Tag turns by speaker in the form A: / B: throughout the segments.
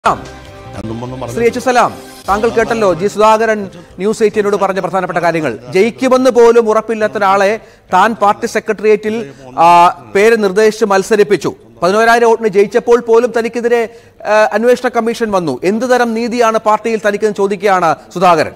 A: ഞാൻ മുമ്പൊന്നും
B: ശ്രീ
A: പറഞ്ഞു
B: എച്ച് സലാം താങ്കൾ കേട്ടല്ലോ ജി സുധാകരൻ ന്യൂസ് എയ്റ്റീനോട് പറഞ്ഞ പ്രധാനപ്പെട്ട കാര്യങ്ങൾ ജയിക്കുമെന്ന് പോലും ഉറപ്പില്ലാത്ത ഒരാളെ താൻ പാർട്ടി സെക്രട്ടേറിയറ്റിൽ ആ, പേര് നിർദ്ദേശിച്ച് മത്സരിപ്പിച്ചു പതിനോരായിരം വോട്ടിന് ജയിച്ചപ്പോൾ പോലും തനിക്കെതിരെ ആ, അന്വേഷണ കമ്മീഷൻ വന്നു എന്ത് തരം നീതിയാണ് പാർട്ടിയിൽ തനിക്കെന്ന് ചോദിക്കുകയാണ് സുധാകരൻ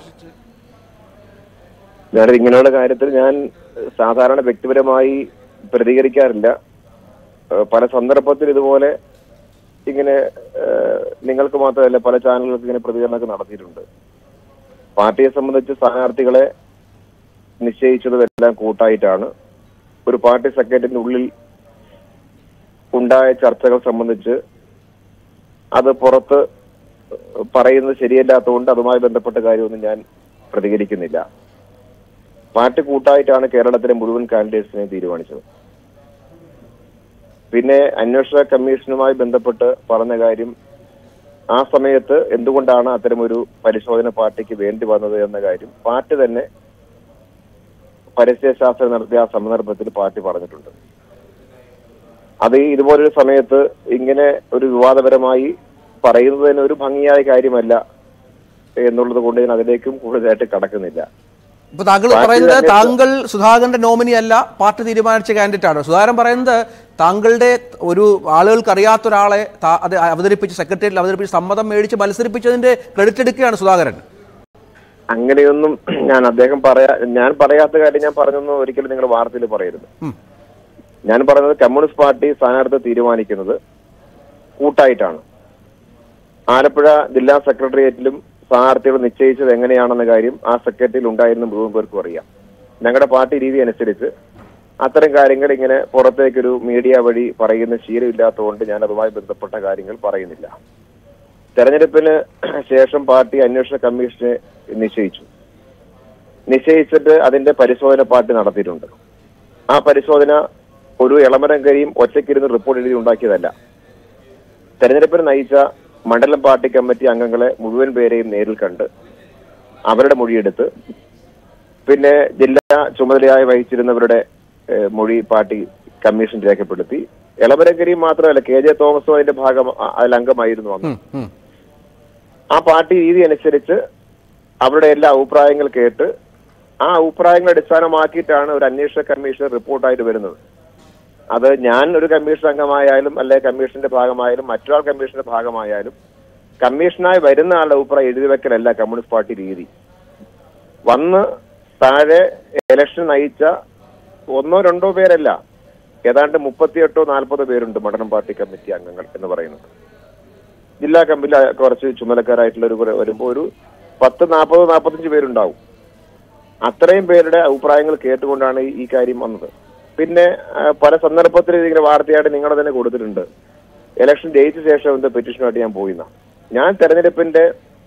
C: ഞാൻ ഇങ്ങനെയുള്ള കാര്യത്തിൽ ഞാൻ സാധാരണ വ്യക്തിപരമായി പ്രതികരിക്കാറില്ല ഏഹ് പല സന്ദർഭത്തിൽ ഇതുപോലെ ഇങ്ങനെ ഏഹ് നിങ്ങൾക്ക് മാത്രമല്ല പല ചാനലുകൾക്ക് ഇങ്ങനെ പ്രതികരണമൊക്കെ നടത്തിയിട്ടുണ്ട് പാർട്ടിയെ സംബന്ധിച്ച് സ്ഥാനാർത്ഥികളെ നിശ്ചയിച്ചതുമെല്ലാം കൂട്ടായിട്ടാണ് ഒരു പാർട്ടി സെക്രട്ടറിന്റെ ഉള്ളിൽ ഉണ്ടായ ചർച്ചകൾ സംബന്ധിച്ച് അത് പുറത്ത് പറയുന്നത് ശരിയല്ലാത്തതുകൊണ്ട് അതുമായി ബന്ധപ്പെട്ട കാര്യമൊന്നും ഞാൻ പ്രതികരിക്കുന്നില്ല പാർട്ടി കൂട്ടായിട്ടാണ് കേരളത്തിലെ മുഴുവൻ കാൻഡിഡേറ്റ്സിനെ തീരുമാനിച്ചത് പിന്നെ അന്വേഷണ കമ്മീഷനുമായി ബന്ധപ്പെട്ട് പറഞ്ഞ കാര്യം ആ സമയത്ത് എന്തുകൊണ്ടാണ് അത്തരമൊരു പരിശോധന പാർട്ടിക്ക് വേണ്ടി വന്നത് എന്ന കാര്യം പാർട്ടി തന്നെ പരിസ്ഥിതിശാസ്ത്രം നടത്തിയ ആ സന്ദർഭത്തിൽ പാർട്ടി പറഞ്ഞിട്ടുണ്ട് അത് ഈ ഇതുപോലൊരു സമയത്ത് ഇങ്ങനെ ഒരു വിവാദപരമായി പറയുന്നത് തന്നെ ഒരു ഭംഗിയായ കാര്യമല്ല എന്നുള്ളത് കൊണ്ട് ഞാൻ അതിലേക്കും കൂടുതലായിട്ട് കടക്കുന്നില്ല
B: ഇപ്പൊ താങ്കൾ
C: പാർട്ടി
B: പറയുന്നത്
C: തന്നെ-
B: താങ്കൾ സുധാകരന്റെ നോമിനി അല്ല പാർട്ടി തീരുമാനിച്ച കാൻഡിഡേറ്റ് ആണ് സുധാകരൻ പറയുന്നത് താങ്കളുടെ ഒരു ആളുകൾക്ക് അറിയാത്ത ഒരാളെ താ- അത് അവതരിപ്പിച്ച് സെക്രട്ടേറിയറ്റിൽ അവതരിപ്പിച്ച് സമ്മതം മേടിച്ച് മത്സരിപ്പിച്ചതിന്റെ ക്രെഡിറ്റ് എടുക്കുകയാണ് സുധാകരൻ
C: അങ്ങനെയൊന്നും ഞാൻ അദ്ദേഹം പറയാ ഞാൻ പറയാത്ത കാര്യം ഞാൻ പറഞ്ഞൊന്നും ഒരിക്കലും നിങ്ങൾ വാർത്തയിൽ പറയരുത്
B: ഉം.
C: ഞാൻ പറയുന്നത് കമ്മ്യൂണിസ്റ്റ് പാർട്ടി സ്ഥാനാർത്ഥി തീരുമാനിക്കുന്നത് കൂട്ടായിട്ടാണ് ആലപ്പുഴ ജില്ലാ സെക്രട്ടേറിയറ്റിലും സ്ഥാനാർത്ഥികൾ നിശ്ചയിച്ചത് എങ്ങനെയാണെന്ന കാര്യം ആ സെക്രട്ടറിയിൽ ഉണ്ടായിരുന്ന മുഴുവൻ പേർക്കും അറിയാം ഞങ്ങളുടെ പാർട്ടി രീതി അനുസരിച്ച് അത്തരം കാര്യങ്ങൾ ഇങ്ങനെ പുറത്തേക്കൊരു മീഡിയ വഴി പറയുന്ന ശീലമില്ലാത്തതുകൊണ്ട് ഞാൻ അതുമായി ബന്ധപ്പെട്ട കാര്യങ്ങൾ പറയുന്നില്ല തെരഞ്ഞെടുപ്പിന് ശേഷം പാർട്ടി അന്വേഷണ കമ്മീഷനെ നിശ്ചയിച്ചു നിശ്ചയിച്ചിട്ട് അതിന്റെ പരിശോധന പാർട്ടി നടത്തിയിട്ടുണ്ട് ആ പരിശോധന ഒരു ഇളമരം കരിയും ഒറ്റയ്ക്കിരുന്ന് റിപ്പോർട്ട് എഴുതി ഉണ്ടാക്കിയതല്ല തെരഞ്ഞെടുപ്പിന് നയിച്ച മണ്ഡലം പാർട്ടി കമ്മിറ്റി അംഗങ്ങളെ മുഴുവൻ പേരെയും നേരിൽ കണ്ട് അവരുടെ മൊഴിയെടുത്ത് പിന്നെ ജില്ലാ ചുമതലയായി വഹിച്ചിരുന്നവരുടെ ഏഹ്, മൊഴി പാർട്ടി കമ്മീഷൻ രേഖപ്പെടുത്തി ഇളമരം കരിയും മാത്രമല്ല കെ ജെ തോമസും അതിന്റെ ഭാഗം അ- അതിൽ അംഗമായിരുന്നു അന്ന്
B: ഉം, ഉം.
C: ആ പാർട്ടി രീതി അനുസരിച്ച് അവരുടെ എല്ലാ അഭിപ്രായങ്ങൾ കേട്ട് ആ അഭിപ്രായങ്ങൾ അടിസ്ഥാനമാക്കിയിട്ടാണ് ഒരു അന്വേഷണ കമ്മീഷൻ റിപ്പോർട്ടായിട്ട് വരുന്നത് അത് ഞാൻ ഒരു കമ്മീഷൻ അംഗമായാലും അല്ലെ കമ്മീഷന്റെ ഭാഗമായാലും മറ്റൊരാൾ കമ്മീഷന്റെ ഭാഗമായാലും കമ്മീഷനായി വരുന്ന ആളുടെ അഭിപ്രായം എഴുതി വെക്കലല്ല കമ്മ്യൂണിസ്റ്റ് പാർട്ടി രീതി വന്ന് താഴെ ഇലക്ഷൻ നയിച്ച ഒന്നോ രണ്ടോ പേരല്ല ഏതാണ്ട് മുപ്പത്തിയെട്ടോ നാൽപ്പതോ പേരുണ്ട് മണ്ഡലം പാർട്ടി കമ്മിറ്റി അംഗങ്ങൾ എന്ന് പറയുന്നത് ജില്ലാ കമ്മിറ്റിയിൽ കുറച്ച് ചുമതലക്കാരായിട്ടുള്ള ഒരു വരുമ്പോൾ ഒരു പത്ത് നാൽപ്പത് നാൽപ്പത്തഞ്ച് പേരുണ്ടാവും അത്രയും പേരുടെ അഭിപ്രായങ്ങൾ കേട്ടുകൊണ്ടാണ് ഈ- ഈ കാര്യം വന്നത് പിന്നെ ആ, പല സന്ദർഭത്തിൽ ഇതിങ്ങനെ വാർത്തയായിട്ട് നിങ്ങളെ തന്നെ കൊടുത്തിട്ടുണ്ട് ഇലക്ഷൻ ജയിച്ച ശേഷം എന്തോ പെറ്റീഷനുമായിട്ട് ഞാൻ പോയിന്ന ഞാൻ തെരഞ്ഞെടുപ്പിന്റെ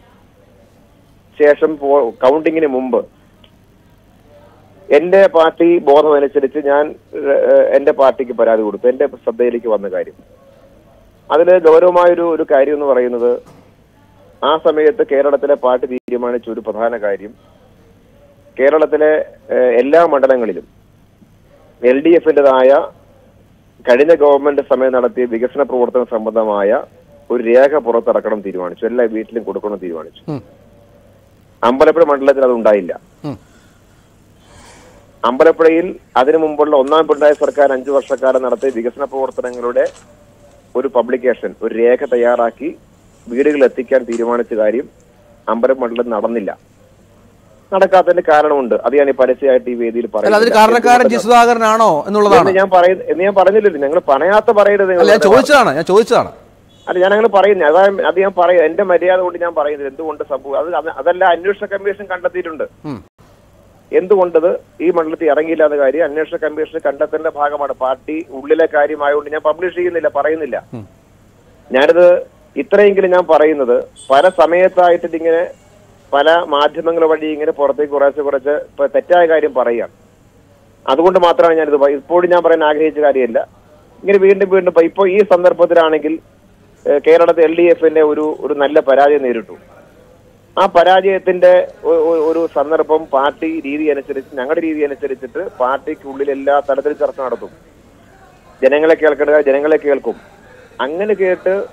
C: ശേഷം പോ- കൗണ്ടിങ്ങിന് മുമ്പ് എന്റെ പാർട്ടി ബോധം അനുസരിച്ച് ഞാൻ ഏഹ്, എന്റെ പാർട്ടിക്ക് പരാതി കൊടുത്തു എന്റെ ശ്രദ്ധയിലേക്ക് വന്ന കാര്യം അതിൽ ഗൗരവമായൊരു ഒരു കാര്യം എന്ന് പറയുന്നത് ആ സമയത്ത് കേരളത്തിലെ പാർട്ടി തീരുമാനിച്ച ഒരു പ്രധാന കാര്യം കേരളത്തിലെ ഏഹ്, എല്ലാ മണ്ഡലങ്ങളിലും എൽ ഡി എഫിൻ്റെതായ കഴിഞ്ഞ ഗവൺമെന്റ് സമയം നടത്തിയ വികസന പ്രവർത്തന സംബന്ധമായ ഒരു രേഖ പുറത്തിറക്കണം തീരുമാനിച്ചു എല്ലാ വീട്ടിലും കൊടുക്കണം തീരുമാനിച്ചു
B: ഉം.
C: അമ്പലപ്പുഴ മണ്ഡലത്തിൽ അത് ഉണ്ടായില്ല
B: ഉം.
C: അമ്പലപ്പുഴയിൽ അതിനു മുമ്പുള്ള ഒന്നാം പിണറായി സർക്കാർ അഞ്ചു വർഷക്കാലം നടത്തിയ വികസന പ്രവർത്തനങ്ങളുടെ ഒരു പബ്ലിക്കേഷൻ ഒരു രേഖ തയ്യാറാക്കി വീടുകളിൽ എത്തിക്കാൻ തീരുമാനിച്ച കാര്യം അമ്പലം മണ്ഡലം നടന്നില്ല നടക്കാത്തതിന്റെ കാരണമുണ്ട് അത് ഞാൻ ഈ പരസ്യമായിട്ട് ഈ വേദിയിൽ
B: അല്ല അതിന്
C: പറയുന്നില്ല.
B: കാരണക്കാരൻ ജി സുധാകരനാണോ എന്നുള്ളതാണ്
C: എന്ന് ഞാൻ പറയുന്ന എന്ന് ഞാൻ പറഞ്ഞില്ലല്ലോ നിങ്ങൾ പറയാത്ത പറയരുത്
B: അല്ല ഞാൻ ചോദിച്ചതാണ് ഞാൻ ചോദിച്ചതാണ്
C: അല്ല ഞാൻ അങ്ങനെ പറയുന്നത് അതാ അത് ഞാൻ പറയാം എന്റെ മര്യാദ കൊണ്ട് ഞാൻ പറയുന്നത് എന്തുകൊണ്ട് സംഭവം അത് അത് അതല്ല അന്വേഷണ കമ്മീഷൻ കണ്ടെത്തിയിട്ടുണ്ട്
B: ഉം.
C: എന്തുകൊണ്ടത് ഈ മണ്ഡലത്തിൽ ഇറങ്ങിയില്ല എന്ന കാര്യം അന്വേഷണ കമ്മീഷൻ കണ്ടെത്തേണ്ട ഭാഗമാണ് പാർട്ടി ഉള്ളിലെ കാര്യമായതുകൊണ്ട് ഞാൻ പബ്ലിഷ് ചെയ്യുന്നില്ല പറയുന്നില്ല
B: ഉം.
C: ഞാനിത് ഇത്രയെങ്കിലും ഞാൻ പറയുന്നത് പല സമയത്തായിട്ട് ഇങ്ങനെ പല മാധ്യമങ്ങൾ വഴി ഇങ്ങനെ പുറത്തേക്ക് കുറച്ച് കുറച്ച് ഇപ്പൊ തെറ്റായ കാര്യം പറയാം അതുകൊണ്ട് മാത്രമാണ് ഞാനിത് പ- ഇപ്പോഴും ഞാൻ പറയാൻ ആഗ്രഹിച്ച കാര്യമല്ല ഇങ്ങനെ വീണ്ടും വീണ്ടും ഇപ്പൊ ഇപ്പൊ ഈ സന്ദർഭത്തിലാണെങ്കിൽ ഏഹ്, കേരളത്തിൽ എൽ ഡി എഫിന്റെ ഒരു ഒരു നല്ല പരാജയം നേരിട്ടു ആ പരാജയത്തിന്റെ ഒ- ഒ- ഒരു സന്ദർഭം പാർട്ടി രീതി അനുസരിച്ച് ഞങ്ങളുടെ രീതി അനുസരിച്ചിട്ട് പാർട്ടിക്കുള്ളിൽ എല്ലാ തലത്തിലും ചർച്ച നടത്തും ജനങ്ങളെ കേൾക്കേണ്ട ജനങ്ങളെ കേൾക്കും അങ്ങനെ കേട്ട്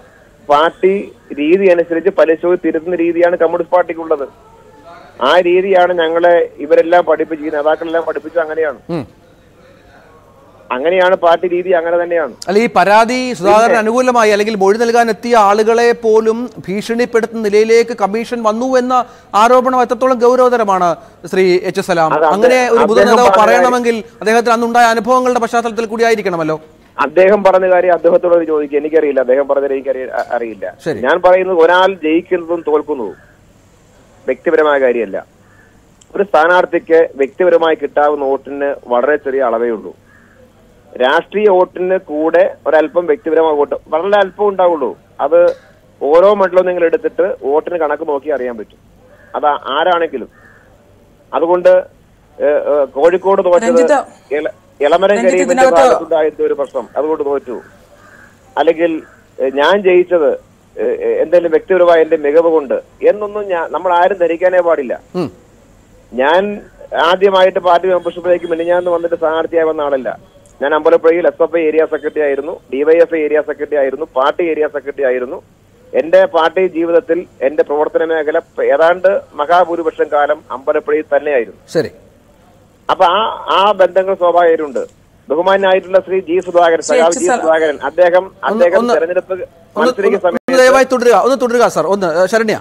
C: പാർട്ടി രീതി അനുസരിച്ച് പരിശോധി തിരുത്തുന്ന രീതിയാണ് കമ്മ്യൂണിസ്റ്റ് പാർട്ടിക്കുള്ളത് ആ രീതിയാണ് ഞങ്ങളെ ഇവരെല്ലാം പഠിപ്പിച്ച് ഈ നേതാക്കളെല്ലാം പഠിപ്പിച്ചത് അങ്ങനെയാണ്
B: ഉം.
C: അങ്ങനെയാണ് പാർട്ടി രീതി അങ്ങനെ തന്നെയാണ്
B: അല്ല ഈ പരാതി സുധാകരൻ അനുകൂലമായി അല്ലെങ്കിൽ മൊഴി നൽകാൻ എത്തിയ ആളുകളെ പോലും ഭീഷണിപ്പെടുത്തുന്ന നിലയിലേക്ക് കമ്മീഷൻ വന്നു എന്ന ആരോപണം എത്രത്തോളം ഗൗരവതരമാണ് ശ്രീ എച്ച് എസ് സലാം
C: അത്
B: അങ്ങനെ ഒരു
C: അദ്ദേഹം
B: പൊതുനേതാവ്
C: പറഞ്ഞ
B: പറയണമെങ്കിൽ അദ്ദേഹത്തിന് അന്നുണ്ടായ അനുഭവങ്ങളുടെ പശ്ചാത്തലത്തിൽ കൂടി ആയിരിക്കണമല്ലോ
C: അദ്ദേഹം പറഞ്ഞ കാര്യം അദ്ദേഹത്തോട് ചോദിക്കുക എനിക്കറിയില്ല അദ്ദേഹം പറഞ്ഞത് എനിക്ക് അറിയില്ല
B: ശരി.
C: ഞാൻ പറയുന്നത് ഒരാൾ ജയിക്കുന്നതും തോൽക്കുന്നതും വ്യക്തിപരമായ കാര്യമല്ല ഒരു സ്ഥാനാർത്ഥിക്ക് വ്യക്തിപരമായി കിട്ടാവുന്ന വോട്ടിന് വളരെ ചെറിയ അളവേ ഉള്ളൂ രാഷ്ട്രീയ വോട്ടിന് കൂടെ ഒരല്പം വ്യക്തിപരമായ വോട്ട് വളരെ അല്പം ഉണ്ടാവുള്ളൂ അത് ഓരോ മണ്ഡലവും നിങ്ങൾ എടുത്തിട്ട് വോട്ടിന് കണക്ക് നോക്കി അറിയാൻ പറ്റും അത് ആരാണെങ്കിലും അതുകൊണ്ട് ഏഹ്, ഏഹ്, കോഴിക്കോട് തോറ്റത്
A: രഞ്ജിത്ത്.
C: ഇള- ഇളമരം
A: രഞ്ജിത്ത്
C: കരീമിന്റെ
A: ഇതിനകത്ത്
C: ഭാഗത്തുണ്ടായിരുന്ന ഒരു പ്രശ്നം അതുകൊണ്ട് തോറ്റു അല്ലെങ്കിൽ ഏഹ്, ഞാൻ ജയിച്ചത് ഏഹ്, ഏഹ്, എന്തെങ്കിലും വ്യക്തിപരമായ എന്റെ മികവ് കൊണ്ട് എന്നൊന്നും ഞാൻ നമ്മൾ ആരും ധരിക്കാനേ പാടില്ല
B: ഉം.
C: ഞാൻ ആദ്യമായിട്ട് പാർട്ടി മെമ്പർഷിപ്പിലേക്ക് മിനിഞ്ഞാന്ന് വന്നിട്ട് സ്ഥാനാർത്ഥിയായി വന്ന ആളല്ല ഞാൻ അമ്പലപ്പുഴയിൽ എസ് എഫ് ഐ ഏരിയ സെക്രട്ടറി ആയിരുന്നു ഡിവൈഎഫ്ഐ ഏരിയ സെക്രട്ടറി ആയിരുന്നു പാർട്ടി ഏരിയ സെക്രട്ടറി ആയിരുന്നു എന്റെ പാർട്ടി ജീവിതത്തിൽ എന്റെ പ്രവർത്തന മേഖല ഏതാണ്ട് മഹാഭൂരിപക്ഷം കാലം അമ്പലപ്പുഴയിൽ തന്നെയായിരുന്നു
B: ശരി
C: അപ്പൊ ആ ആ ബന്ധങ്ങൾ സ്വാഭാവികരുണ്ട് ബഹുമാനായിട്ടുള്ള ശ്രീ ജി സുധാകരൻ
A: ശ്രീ
C: സഖാവ് ജി
A: എച്ച്.
C: സുധാകരൻ അദ്ദേഹം അദ്ദേഹം
B: ഒന്ന്
C: തെരഞ്ഞെടുപ്പ്
B: ഒന്ന്
C: മത്സരിക്കുന്ന
B: ഒന്ന്
C: സമയത്ത്
B: ദയവായി തുടരുക ഒന്ന് തുടരുക സാർ ഒന്ന് ഏഹ്, ശരണ്യ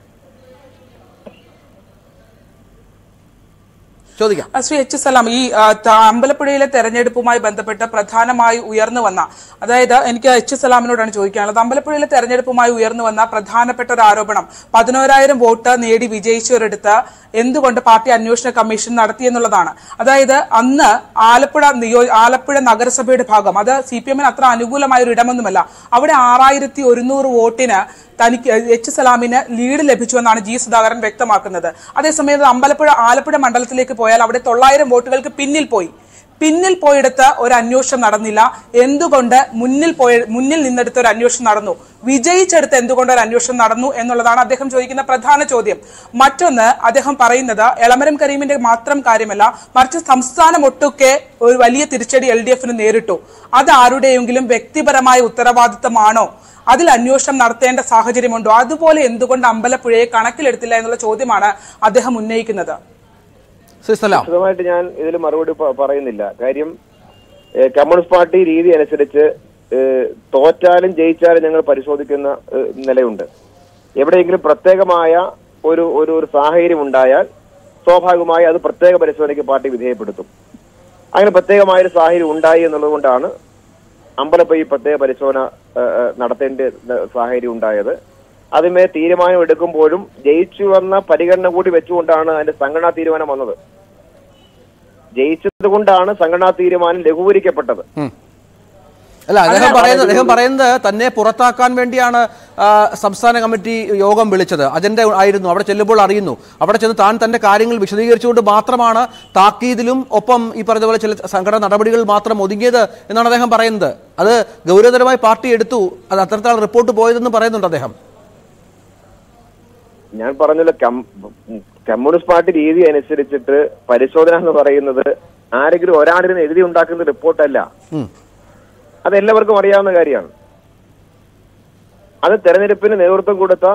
B: ചോദിക്കാം
A: ആ, ശ്രീ എച്ച് സലാം ഈ ആ, ത- അമ്പലപ്പുഴയിലെ തെരഞ്ഞെടുപ്പുമായി ബന്ധപ്പെട്ട് പ്രധാനമായി ഉയർന്നു വന്ന അതായത് എനിക്ക് എച്ച് സലാമിനോടാണ് ചോദിക്കാനുള്ളത് അമ്പലപ്പുഴയിലെ തെരഞ്ഞെടുപ്പുമായി ഉയർന്നു വന്ന പ്രധാനപ്പെട്ട ഒരു ആരോപണം പതിനോരായിരം വോട്ട് നേടി വിജയിച്ചവരെടുത്ത് എന്തുകൊണ്ട് പാർട്ടി അന്വേഷണ കമ്മീഷൻ നടത്തി എന്നുള്ളതാണ് അതായത് അന്ന് ആലപ്പുഴ നിയോ ആലപ്പുഴ നഗരസഭയുടെ ഭാഗം അത് സി പി എമ്മിന് അത്ര അനുകൂലമായ ഒരു ഇടമൊന്നുമല്ല അവിടെ ആറായിരത്തി ഒരുന്നൂറ് വോട്ടിന് തനിക്ക് എച്ച് സലാമിന് ലീഡ് ലഭിച്ചുവെന്നാണ് ജി സുധാകരൻ വ്യക്തമാക്കുന്നത് അതേസമയം അമ്പലപ്പുഴ ആലപ്പുഴ മണ്ഡലത്തിലേക്ക് പോയാൽ അവിടെ തൊള്ളായിരം വോട്ടുകൾക്ക് പിന്നിൽ പോയി പിന്നിൽ പോയെടുത്ത് ഒരു അന്വേഷണം നടന്നില്ല എന്തുകൊണ്ട് മുന്നിൽ പോയ മുന്നിൽ നിന്നെടുത്ത് ഒരു അന്വേഷണം നടന്നു വിജയിച്ചെടുത്ത് എന്തുകൊണ്ട് ഒരു അന്വേഷണം നടന്നു എന്നുള്ളതാണ് അദ്ദേഹം ചോദിക്കുന്ന പ്രധാന ചോദ്യം മറ്റൊന്ന് അദ്ദേഹം പറയുന്നത് എളമരം കരീമിന്റെ മാത്രം കാര്യമല്ല മറിച്ച് സംസ്ഥാനം ഒട്ടുക്കെ ഒരു വലിയ തിരിച്ചടി എൽ ഡി എഫിന് നേരിട്ടു അത് ആരുടെയെങ്കിലും വ്യക്തിപരമായ ഉത്തരവാദിത്തമാണോ അതിൽ അന്വേഷണം നടത്തേണ്ട സാഹചര്യമുണ്ടോ അതുപോലെ എന്തുകൊണ്ട് അമ്പലപ്പുഴയെ കണക്കിലെടുത്തില്ല എന്നുള്ള ചോദ്യമാണ് അദ്ദേഹം ഉന്നയിക്കുന്നത്
B: ശ്രീ സലാം
C: വിശദമായിട്ട് ഞാൻ ഇതിൽ മറുപടി പ- പറയുന്നില്ല കാര്യം ഏഹ്, കമ്മ്യൂണിസ്റ്റ് പാർട്ടി രീതി അനുസരിച്ച് ഏഹ്, തോറ്റാലും ജയിച്ചാലും ഞങ്ങൾ പരിശോധിക്കുന്ന ഏഹ്, നിലയുണ്ട് എവിടെയെങ്കിലും പ്രത്യേകമായ ഒരു ഒരു ഒരു സാഹചര്യം ഉണ്ടായാൽ സ്വാഭാവികമായി അത് പ്രത്യേക പരിശോധനയ്ക്ക് പാർട്ടി വിധേയപ്പെടുത്തും അങ്ങനെ പ്രത്യേകമായ ഒരു സാഹചര്യം ഉണ്ടായി എന്നുള്ളത് കൊണ്ടാണ് അമ്പലപ്പുഴ ഈ പ്രത്യേക പരിശോധന ഏഹ്, ഏഹ്, നടത്തേണ്ട ഏഹ്, സാഹചര്യം ഉണ്ടായത് അതിന്മേ തീരുമാനം എടുക്കുമ്പോഴും ജയിച്ചു വന്ന പരിഗണന കൂടി വെച്ചുകൊണ്ടാണ് അതിന്റെ സംഘടനാ തീരുമാനം വന്നത് ജയിച്ചത് കൊണ്ടാണ് സംഘടനാ തീരുമാനം ലഘൂകരിക്കപ്പെട്ടത്
B: ഉം. അല്ല അദ്ദേഹം പറയുന്നത് അദ്ദേഹം പറയുന്നത് തന്നെ പുറത്താക്കാൻ വേണ്ടിയാണ് ആ, സംസ്ഥാന കമ്മിറ്റി യോഗം വിളിച്ചത് അജണ്ട ആയിരുന്നു അവിടെ ചെല്ലുമ്പോൾ അറിയുന്നു അവിടെ ചെന്ന് താൻ തന്റെ കാര്യങ്ങൾ വിശദീകരിച്ചുകൊണ്ട് മാത്രമാണ് താക്കീതിലും ഒപ്പം ഈ പറഞ്ഞ പോലെ ചില സംഘടന നടപടികൾ മാത്രം ഒതുങ്ങിയത് എന്നാണ് അദ്ദേഹം പറയുന്നത് അത് ഗൗരവതരമായി പാർട്ടി എടുത്തു അത് അത്തരത്തിലാണ് റിപ്പോർട്ട് പോയതെന്ന് പറയുന്നുണ്ട് അദ്ദേഹം
C: ഞാൻ പറഞ്ഞല്ലോ കം- കമ്മ്യൂണിസ്റ്റ് പാർട്ടി രീതി അനുസരിച്ചിട്ട് പരിശോധന എന്ന് പറയുന്നത് ആരെങ്കിലും ഒരാളിന് എഴുതി ഉണ്ടാക്കുന്ന റിപ്പോർട്ടല്ല
B: ഉം.
C: അത് എല്ലാവർക്കും അറിയാവുന്ന കാര്യമാണ് അത് തെരഞ്ഞെടുപ്പിന് നേതൃത്വം കൊടുത്ത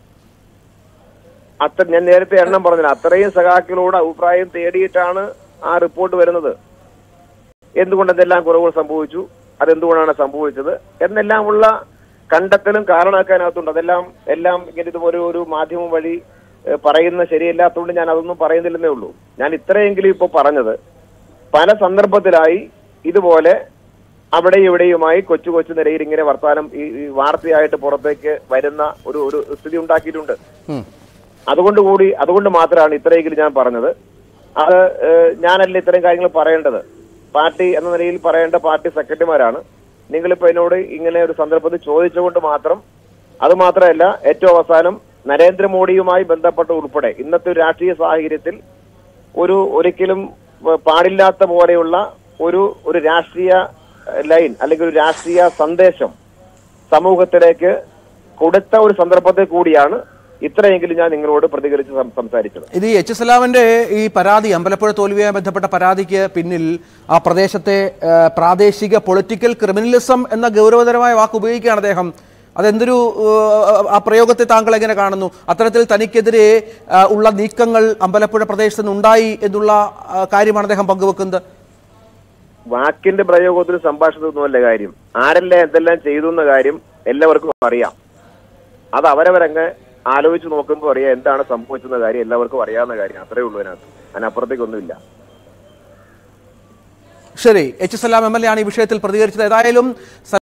C: അത്ര ഞാൻ നേരത്തെ എണ്ണം പറഞ്ഞില്ല അത്രയും സഖാക്കളോട് അഭിപ്രായം തേടിയിട്ടാണ് ആ റിപ്പോർട്ട് വരുന്നത് എന്തുകൊണ്ട് എന്തെല്ലാം കുറവുകൾ സംഭവിച്ചു അതെന്തുകൊണ്ടാണ് സംഭവിച്ചത് എന്നെല്ലാം ഉള്ള കണ്ടെത്തലും കാരണമാക്കാനകത്തുണ്ട് അതെല്ലാം എല്ലാം ഇങ്ങനെ ഇത് ഒരു ഒരു മാധ്യമം വഴി ഏഹ്, പറയുന്ന ശരിയല്ലാത്തതുകൊണ്ട് ഞാൻ അതൊന്നും പറയുന്നില്ലെന്നേ ഉള്ളൂ ഞാൻ ഇത്രയെങ്കിലും ഇപ്പൊ പറഞ്ഞത് പല സന്ദർഭത്തിലായി ഇതുപോലെ അവിടെ ഇവിടെയുമായി കൊച്ചു കൊച്ചു നിരയിൽ ഇങ്ങനെ വർത്താനം ഈ ഈ വാർത്തയായിട്ട് പുറത്തേക്ക് വരുന്ന ഒരു ഒരു സ്ഥിതി ഉണ്ടാക്കിയിട്ടുണ്ട്
B: ഉം.
C: അതുകൊണ്ട് കൂടി അതുകൊണ്ട് മാത്രമാണ് ഇത്രയെങ്കിലും ഞാൻ പറഞ്ഞത് അത് ഏഹ്, ഞാനല്ല ഇത്രയും കാര്യങ്ങൾ പറയേണ്ടത് പാർട്ടി എന്ന നിലയിൽ പറയേണ്ട പാർട്ടി സെക്രട്ടറിമാരാണ് നിങ്ങളിപ്പോ എന്നോട് ഇങ്ങനെ ഒരു സന്ദർഭത്തിൽ ചോദിച്ചുകൊണ്ട് മാത്രം അത് മാത്രമല്ല ഏറ്റവും അവസാനം നരേന്ദ്രമോദിയുമായി ബന്ധപ്പെട്ട ഉൾപ്പെടെ ഇന്നത്തെ ഒരു രാഷ്ട്രീയ സാഹചര്യത്തിൽ ഒരു ഒരിക്കലും ഏഹ്, പാടില്ലാത്ത പോലെയുള്ള ഒരു ഒരു രാഷ്ട്രീയ ഏഹ്, ലൈൻ അല്ലെങ്കിൽ ഒരു രാഷ്ട്രീയ സന്ദേശം സമൂഹത്തിലേക്ക് കൊടുത്ത ഒരു സന്ദർഭത്തിൽ കൂടിയാണ് ഇത്രയെങ്കിലും ഞാൻ നിങ്ങളോട് പ്രതികരിച്ച് സം- സംസാരിച്ചത്
B: ഇത് ഈ എച്ച് സലാമിന്റെ ഈ പരാതി അമ്പലപ്പുഴ തോൽവിയുമായി ബന്ധപ്പെട്ട പരാതിക്ക് പിന്നിൽ ആ പ്രദേശത്തെ ആ, പ്രാദേശിക പൊളിറ്റിക്കൽ ക്രിമിനലിസം എന്ന ഗൗരവതരമായ വാക്ക് ഉപയോഗിക്കുകയാണ് അദ്ദേഹം അതെന്തൊരു ഏഹ്, ആ പ്രയോഗത്തെ താങ്കൾ എങ്ങനെ കാണുന്നു അത്തരത്തിൽ തനിക്കെതിരെ ആ, ഉള്ള നീക്കങ്ങൾ അമ്പലപ്പുഴ പ്രദേശത്ത് നിന്ന് ഉണ്ടായി എന്നുള്ള ആ, കാര്യമാണ് അദ്ദേഹം പങ്കുവെക്കുന്നത്
C: വാക്കിന്റെ പ്രയോഗത്തിലും സംഭാഷണത്തിലൊന്നുമല്ല കാര്യം ആരെല്ലാം എന്തെല്ലാം ചെയ്തു എന്ന കാര്യം എല്ലാവർക്കും അറിയാം അത് അവരവരങ്ങ് ആലോചിച്ച് നോക്കുമ്പോൾ അറിയാം എന്താണ് സംഭവിച്ചെന്ന കാര്യം എല്ലാവർക്കും അറിയാവുന്ന കാര്യം അത്രേ ഉള്ളൂ അതിനകത്ത് അതിനപ്പുറത്തേക്കൊന്നുമില്ല
B: ശരി എച്ച് സലാം എം എൽ എ ആണ് ഈ വിഷയത്തിൽ പ്രതികരിച്ചത് ഏതായാലും